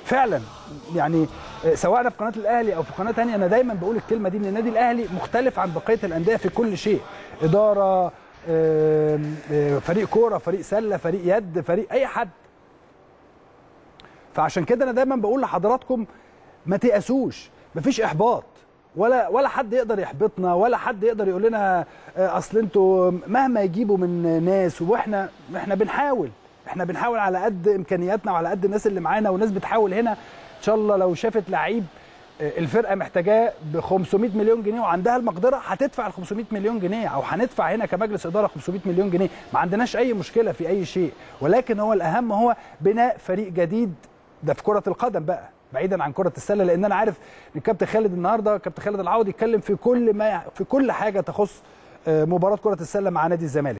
فعلا يعني سواء في قناه الاهلي او في قناه ثانيه انا دايما بقول الكلمه دي ان النادي الاهلي مختلف عن بقيه الانديه في كل شيء اداره فريق كوره فريق سله فريق يد فريق اي حد فعشان كده انا دايما بقول لحضراتكم ما تيأسوش مفيش احباط ولا ولا حد يقدر يحبطنا ولا حد يقدر يقول لنا اصل انتوا مهما يجيبوا من ناس واحنا احنا بنحاول احنا بنحاول على قد امكانياتنا وعلى قد الناس اللي معانا والناس بتحاول هنا ان شاء الله لو شافت لعيب الفرقه محتاجاه ب 500 مليون جنيه وعندها المقدره هتدفع ال 500 مليون جنيه او هندفع هنا كمجلس اداره 500 مليون جنيه ما عندناش اي مشكله في اي شيء ولكن هو الاهم هو بناء فريق جديد ده في كره القدم بقى بعيدا عن كره السله لان انا عارف ان كابتن خالد النهارده كابتن خالد العوضي يتكلم في كل ما في كل حاجه تخص مباراه كره السله مع نادي الزمالك